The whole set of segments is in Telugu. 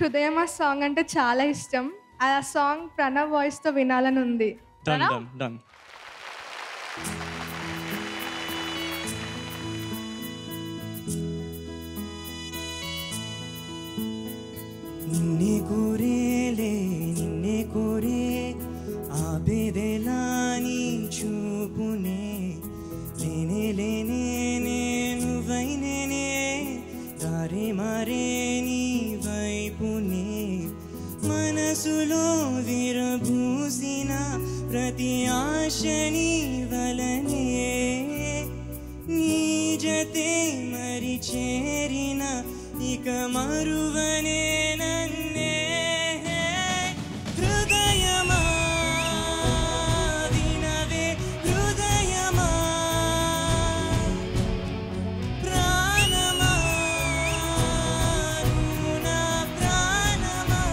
హృదయమా సాంగ్ అంటే చాలా ఇష్టం ఆ సాంగ్ ప్రణవ్ వాయిస్తో వినాలని ఉంది డన్ డన్ డన్ నిన్నే కోరేలే నిన్నే కోరే ఆబేదెలా నీ చూపునే లేనే లేనే నువ్వై నేనే దారి మారే నీ వైపునే మనసులో విరబూసిన ప్రతి ఆశని వలనే నీ జతే మరి చేరిన ఇక మరువనే నన్నే హృదయమా వినవే హృదయమా ప్రాణమా నువ్వు నా ప్రాణమా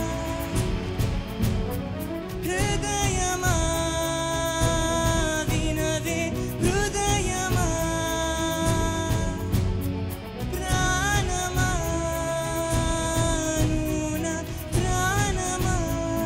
హృదయమా వినవే హృదయమా ప్రాణమా నువ్వు నా ప్రాణమా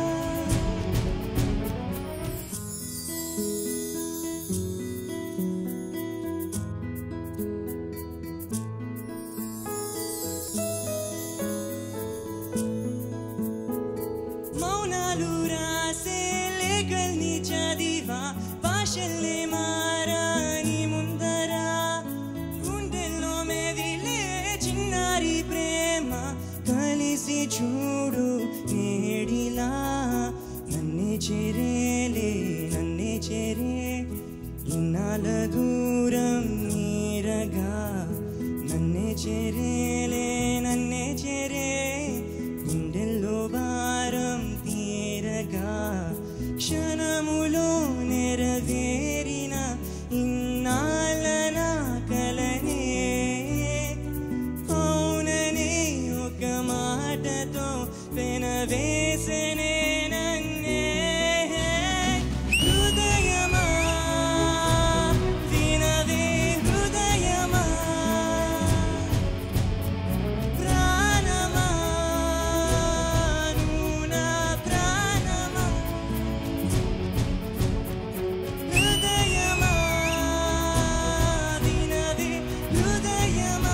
మౌనాలు రాసే లేఖల్ని చదివా భాషల్ని మారాని ముందరా గుండెల్లో మెదిలే చిన్నారి ప్రేమ కలిసి చూడు నేడిలా నన్నే చేరేలే నన్నే చేరే ఇన్నాళ్ళ దూరం నీరగా నన్నే చేరేలే నన్నే చేరే గుండెల్లో భారం తీరగా క్షణములో నెరవేరిన ఇన్నాళ్ళ నా కలనే అవుననే ఒక మాటతో పెనవేసనే నన్నే హృదయమా వినవే హృదయమా ప్రాణమా నువ్వు నా ప్రాణమా హృదయమా వినవే హృదయమా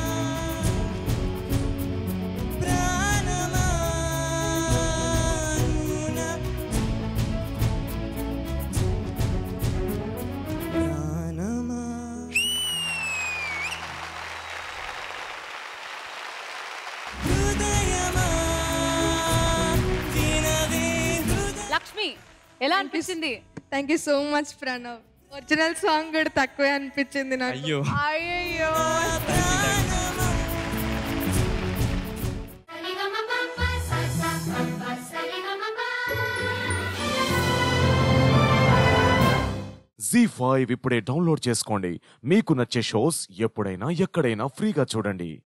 ప్రాణమా నువ్వు నా ప్రాణమా హృదయమా వినవే హృదయ లక్ష్మి ఎలా అనిపించింది thank you so much Pranav original song కూడా తక్కువే అనిపించింది నాకు అయ్యో అయ్యో జీ ఫైవ్ ఇప్పుడే డౌన్లోడ్ చేసుకోండి మీకు నచ్చే షోస్ ఎప్పుడైనా ఎక్కడైనా ఫ్రీగా చూడండి